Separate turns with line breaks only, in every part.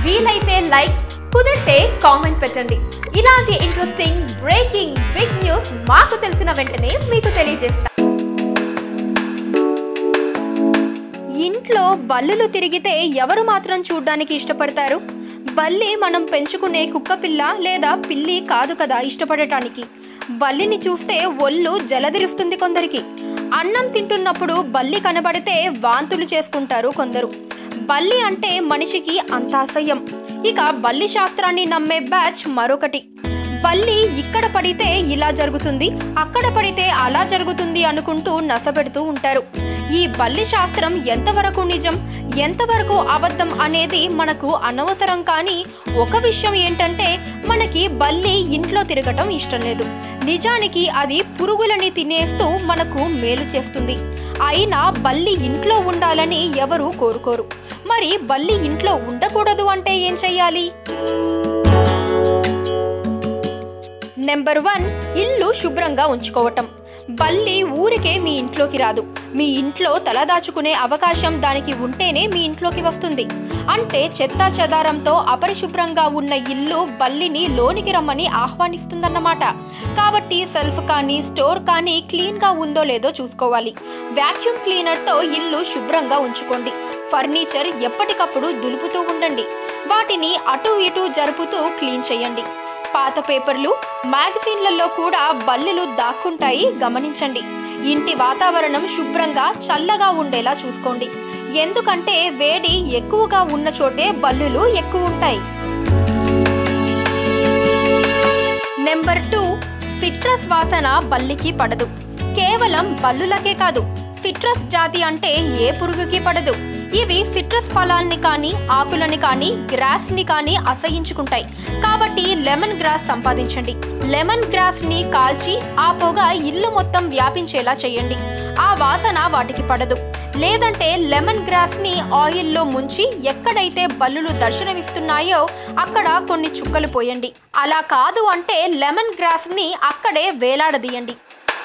వీలైతే లైక్ కుదిరితే కామెంట్ పెట్టండి ఇలాంటి ఇంట్రెస్టింగ్ బ్రేకింగ్ బిగ్ న్యూస్ మాకు తెలిసిన వెంటనే మీకు తెలియజేస్తాం
ఇంట్లో బల్లులు తిరిగితే ఎవరు మాత్రం చూడ్డానికి ఇష్టపడతారు బల్లి మనం పెంచుకునే కుక్కపిల్ల లేదా పిల్లి కాదు కదా ఇష్టపడటానికి బల్లిని చూస్తే ఒళ్ళు జలదిరుస్తుంది కొందరికి అన్నం తింటున్నప్పుడు బల్లి కనబడితే వాంతులు చేసుకుంటారు కొందరు బల్లి అంటే మనిషికి అంత అసహ్యం ఇక బల్లి శాస్త్రాన్ని నమ్మే బ్యాచ్ మరొకటి బల్లి ఇక్కడ పడితే ఇలా జరుగుతుంది అక్కడ పడితే అలా జరుగుతుంది అనుకుంటూ నసపెడుతూ ఉంటారు ఈ బల్లి శాస్త్రం ఎంతవరకు నిజం ఎంతవరకు అబద్ధం అనేది మనకు అనవసరం కానీ ఒక విషయం ఏంటంటే మనకి బల్లి ఇంట్లో తిరగటం ఇష్టం లేదు నిజానికి అది పురుగులని తినేస్తూ మనకు మేలు చేస్తుంది అయినా బల్లి ఇంట్లో ఉండాలని ఎవరూ కోరుకోరు మరి బల్లి ఇంట్లో ఉండకూడదు అంటే ఏం చెయ్యాలి నెంబర్ వన్ ఇల్లు శుభ్రంగా ఉంచుకోవటం బల్లి ఊరికే మీ ఇంట్లోకి రాదు మీ ఇంట్లో తలదాచుకునే అవకాశం దానికి ఉంటేనే మీ ఇంట్లోకి వస్తుంది అంటే చెత్తా చెదారంతో అపరిశుభ్రంగా ఉన్న ఇల్లు బల్లిని లోనికి రమ్మని ఆహ్వానిస్తుందన్నమాట కాబట్టి సెల్ఫ్ కానీ స్టోర్ కానీ క్లీన్గా ఉందో లేదో చూసుకోవాలి వ్యాక్యూమ్ క్లీనర్తో ఇల్లు శుభ్రంగా ఉంచుకోండి ఫర్నిచర్ ఎప్పటికప్పుడు దులుపుతూ ఉండండి వాటిని అటు ఇటు జరుపుతూ క్లీన్ చేయండి పాత పేపర్లు మ్యాగజైన్లలో కూడా బల్లులు దాక్కుంటాయి గమనించండి ఇంటి వాతావరణం శుభ్రంగా చల్లగా ఉండేలా చూసుకోండి ఎందుకంటే వేడి ఎక్కువగా ఉన్న చోటే బల్లులు ఎక్కువ ఉంటాయి నెంబర్ టూ సిట్రస్ వాసన బల్లికి పడదు కేవలం బల్లులకే కాదు సిట్రస్ జాతి అంటే ఏ పురుగుకి పడదు ఇవి సిట్రస్ ఫలాల్ని కానీ ఆకులని కానీ గ్రాస్ ని కానీ అసహించుకుంటాయి కాబట్టి లెమన్ గ్రాస్ సంపాదించండి లెమన్ గ్రాస్ ని కాల్చి ఆ పొగ ఇల్లు మొత్తం వ్యాపించేలా చేయండి ఆ వాసన వాటికి పడదు లేదంటే లెమన్ గ్రాస్ ని ఆయిల్లో ముంచి ఎక్కడైతే బల్లులు దర్శనమిస్తున్నాయో అక్కడ కొన్ని చుక్కలు పోయండి అలా కాదు అంటే లెమన్ గ్రాస్ ని అక్కడే వేలాడదీయండి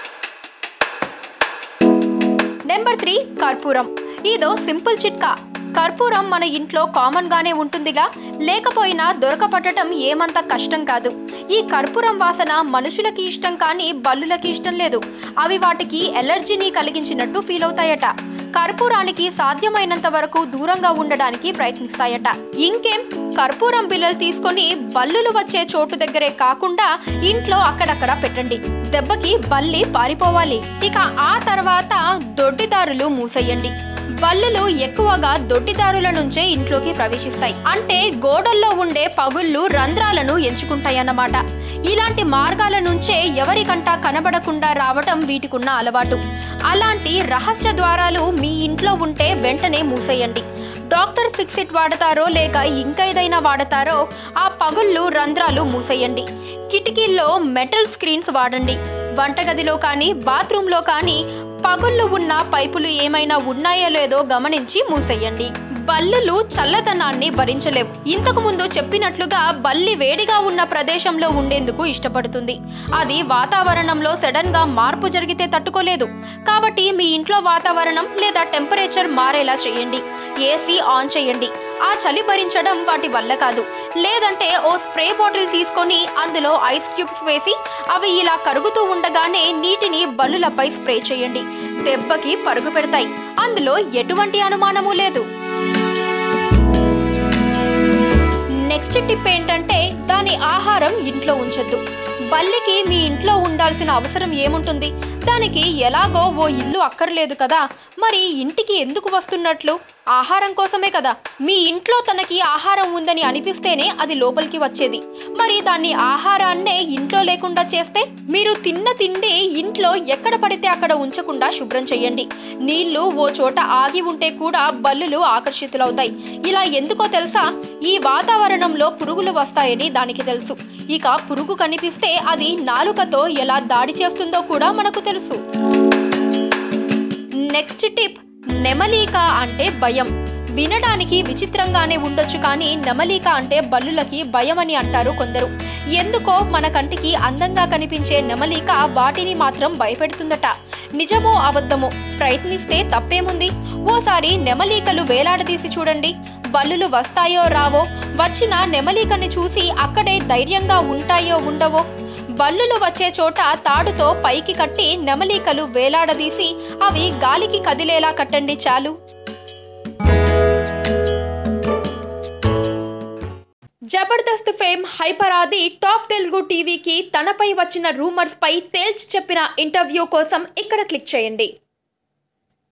నెంబర్ త్రీ కర్పూరం ఇదో సింపుల్ చిట్కా కర్పూరం మన ఇంట్లో కామన్ గానే ఉంటుందిగా లేకపోయినా దొరకపట్టడం ఏమంత కష్టం కాదు ఈ కర్పూరం వాసన మనుషులకి ఇష్టం కానీ బల్లులకి ఇష్టం లేదు అవి వాటికి ఎలర్జీని కలిగించినట్టు ఫీల్ అవుతాయట కర్పూరానికి సాధ్యమైనంత వరకు దూరంగా ఉండడానికి ప్రయత్నిస్తాయట ఇంకేం కర్పూరం బిళ్ళలు తీసుకొని బల్లులు వచ్చే చోటు దగ్గరే కాకుండా ఇంట్లో అక్కడక్కడ పెట్టండి దెబ్బకి బల్లి పారిపోవాలి ఇక ఆ తర్వాత దొడ్డిదారులు మూసేయండి బల్లులు ఎక్కువగా దొడ్డిదారుల నుంచే ఇంట్లోకి ప్రవేశిస్తాయి అంటే గోడల్లో ఉండే పగుళ్ళు రంధ్రాలను ఎంచుకుంటాయన్నమాట ఇలాంటి మార్గాల నుంచే ఎవరికంటా కనబడకుండా రావటం వీటికున్న అలవాటు అలాంటి రహస్య ద్వారాలు మీ ఇంట్లో ఉంటే వెంటనే మూసేయండి డాక్టర్ ఫిక్సిట్ వాడతారో లేక ఇంకేదైనా వాడతారో ఆ పగుళ్ళు రంధ్రాలు మూసేయండి కిటికీల్లో మెటల్ స్క్రీన్స్ వాడండి వంటగదిలో కానీ బాత్రూంలో కానీ పగుళ్ళు ఉన్న పైపులు ఏమైనా ఉన్నాయో లేదో గమనించి మూసేయండి బల్లులు చల్లదనాన్ని భరించలేవు ఇంతకు ముందు చెప్పినట్లుగా బల్లి వేడిగా ఉన్న ప్రదేశంలో ఉండేందుకు ఇష్టపడుతుంది అది వాతావరణంలో సడన్ గా మార్పు జరిగితే తట్టుకోలేదు కాబట్టి మీ ఇంట్లో వాతావరణం లేదా టెంపరేచర్ మారేలా చేయండి ఏసీ ఆన్ చేయండి ఆ చలి భరించడం వాటి వల్ల కాదు లేదంటే ఓ స్ప్రే బాటిల్ తీసుకొని అందులో ఐస్ క్యూబ్స్ వేసి అవి ఇలా కరుగుతూ ఉండగానే నీటిని బల్లులపై స్ప్రే చేయండి దెబ్బకి పరుగు పెడతాయి అందులో ఎటువంటి అనుమానము లేదు నెక్స్ట్ టిప్ ఏంటంటే దాని ఆహారం ఇంట్లో ఉంచొద్దు బల్లికి మీ ఇంట్లో ఉండాల్సిన అవసరం ఏముంటుంది దానికి ఎలాగో ఓ ఇల్లు అక్కర్లేదు కదా మరి ఇంటికి ఎందుకు వస్తున్నట్లు ఆహారం కోసమే కదా మీ ఇంట్లో తనకి ఆహారం ఉందని అనిపిస్తేనే అది లోపలికి వచ్చేది మరి దాన్ని ఆహారాన్నే ఇంట్లో లేకుండా చేస్తే మీరు తిన్న తిండి ఇంట్లో ఎక్కడ పడితే అక్కడ ఉంచకుండా శుభ్రం చేయండి నీళ్లు ఓ చోట ఆగి ఉంటే కూడా బల్లులు ఆకర్షితులవుతాయి ఇలా ఎందుకో తెలుసా ఈ వాతావరణంలో పురుగులు వస్తాయని దానికి తెలుసు ఇక పురుగు కనిపిస్తే అది నాలుకతో ఎలా దాడి చేస్తుందో కూడా మనకు తెలుసు నెక్స్ట్ టిప్ నెమలీక అంటే భయం వినడానికి విచిత్రంగానే ఉండొచ్చు కానీ నెమలీక అంటే బల్లులకి భయం అని అంటారు కొందరు ఎందుకో మన కంటికి అందంగా కనిపించే నెమలీక వాటిని మాత్రం భయపెడుతుందట నిజమో అబద్ధమో ప్రయత్నిస్తే తప్పేముంది ఓసారి నెమలీకలు వేలాడదీసి చూడండి బల్లులు వస్తాయో రావో వచ్చిన నెమలికని చూసి అక్కడే ధైర్యంగా ఉంటాయో ఉండవో బల్లులు వచ్చే చోట తాడుతో పైకి కట్టి నెమలికలు వేలాడదీసి అవి గాలికి కదిలేలా కట్టండి చాలు Jabardasth fame hyper Aadi top Telugu టీవీకి తనపై వచ్చిన రూమర్స్ పై తేల్చి చెప్పిన ఇంటర్వ్యూ కోసం ఇక్కడ క్లిక్ చేయండి